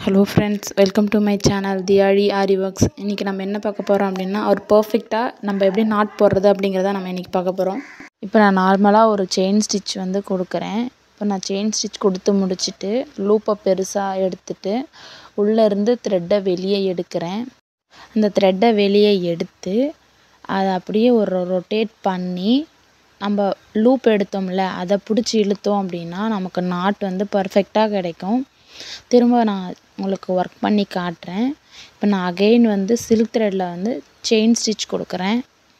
hello friends welcome to my channel Thiyazhi Aari works இன்றைக்கி நம்ம என்ன பார்க்க போகிறோம் அப்படின்னா ஒரு பர்ஃபெக்டாக நம்ம எப்படி நாட் போடுறது அப்படிங்கிறத நம்ம இன்றைக்கி பார்க்க போகிறோம் இப்போ நான் நார்மலாக ஒரு செயின் ஸ்டிச் வந்து கொடுக்குறேன் இப்போ நான் செயின் ஸ்டிச் கொடுத்து முடிச்சுட்டு லூப்பை பெருசாக எடுத்துட்டு உள்ளேருந்து த்ரெட்டை வெளியே எடுக்கிறேன் அந்த த்ரெட்டை வெளியே எடுத்து அதை அப்படியே ஒரு ரொட்டேட் பண்ணி நம்ம லூப் எடுத்தோம்ல அதை பிடிச்சி இழுத்தோம் அப்படின்னா நமக்கு நாட் வந்து பர்ஃபெக்டாக கிடைக்கும் திரும்ப நான் உங்களுக்கு ஒர்க் பண்ணி காட்டுறேன் இப்போ நான் அகெயின் வந்து சில்க் த்ரெட்டில் வந்து செயின் ஸ்டிச் கொடுக்குறேன்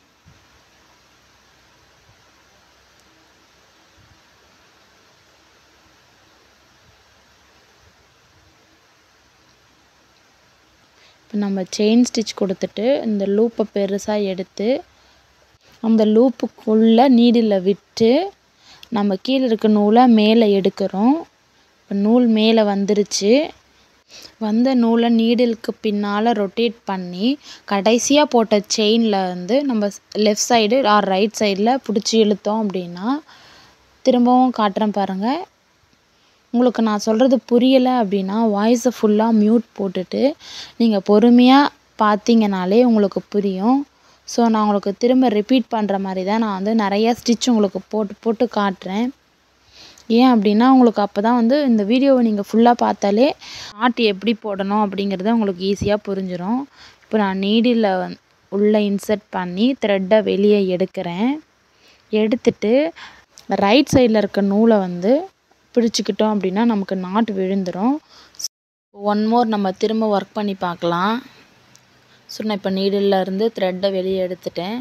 இப்போ நம்ம செயின் ஸ்டிச் கொடுத்துட்டு இந்த லூப்பை பெருசாக எடுத்து அந்த லூப்புக்குள்ளே நீடில் விட்டு நம்ம கீழே இருக்க நூலை மேலே எடுக்கிறோம் இப்போ நூல் மேலே வந்துருச்சு வந்த நூலை நீடிலுக்கு பின்னால் ரொட்டேட் பண்ணி கடைசியாக போட்ட செயினில் வந்து நம்ம லெஃப்ட் சைடு ஆர் ரைட் சைடில் பிடிச்சி இழுத்தோம் அப்படின்னா திரும்பவும் காட்டுறேன் பாருங்கள் உங்களுக்கு நான் சொல்கிறது புரியலை அப்படின்னா வாய்ஸை ஃபுல்லாக மியூட் போட்டுட்டு நீங்கள் பொறுமையாக பார்த்தீங்கனாலே உங்களுக்கு புரியும் ஸோ நான் உங்களுக்கு திரும்ப ரிப்பீட் பண்ணுற மாதிரி தான் நான் வந்து நிறையா ஸ்டிச் உங்களுக்கு போட்டு போட்டு காட்டுறேன் ஏன் அப்படின்னா உங்களுக்கு அப்போ தான் வந்து இந்த வீடியோவை நீங்கள் ஃபுல்லாக பார்த்தாலே நாட் எப்படி போடணும் அப்படிங்கிறத உங்களுக்கு ஈஸியாக புரிஞ்சிடும் இப்போ நான் நீடில் வந் உள்ளே இன்சர்ட் பண்ணி த்ரெட்டை வெளியே எடுக்கிறேன் எடுத்துட்டு ரைட் சைடில் இருக்க நூலை வந்து பிடிச்சிக்கிட்டோம் அப்படின்னா நமக்கு நாட் விழுந்துடும் ஒன் மோர் நம்ம திரும்ப ஒர்க் பண்ணி பார்க்கலாம் ஸோ நான் இப்போ நீடில் இருந்து த்ரெட்டை வெளியே எடுத்துட்டேன்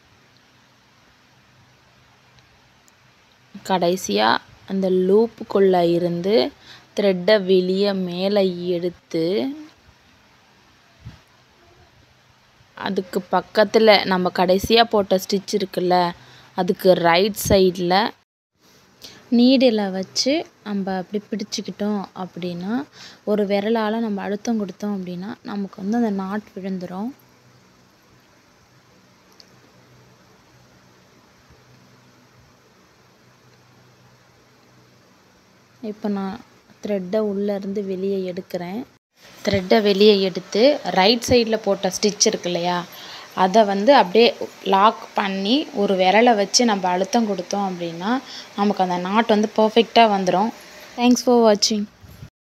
கடைசியாக அந்த லூப்புக்குள்ளே இருந்து த்ரெட்டை வெளியே மேலே எடுத்து அதுக்கு பக்கத்தில் நம்ம கடைசியாக போட்ட ஸ்டிச் இருக்குல்ல அதுக்கு ரைட் சைடில் நீடில் வச்சு நம்ம அப்படி பிடிச்சிக்கிட்டோம் அப்படின்னா ஒரு விரலால் நம்ம அழுத்தம் கொடுத்தோம் அப்படின்னா நமக்கு வந்து அந்த நாட் விழுந்துடும் இப்போ நான் த்ரெட்டை உள்ளேருந்து வெளியே எடுக்கிறேன் த்ரெட்டை வெளியே எடுத்து ரைட் சைடில் போட்ட ஸ்டிச் இருக்கு இல்லையா அதை வந்து அப்படியே லாக் பண்ணி ஒரு விரலை வச்சு நம்ம அழுத்தம் கொடுத்தோம் அப்படின்னா நமக்கு அந்த நாட் வந்து பர்ஃபெக்டாக வந்துடும் தேங்க்ஸ் ஃபார் வாட்சிங்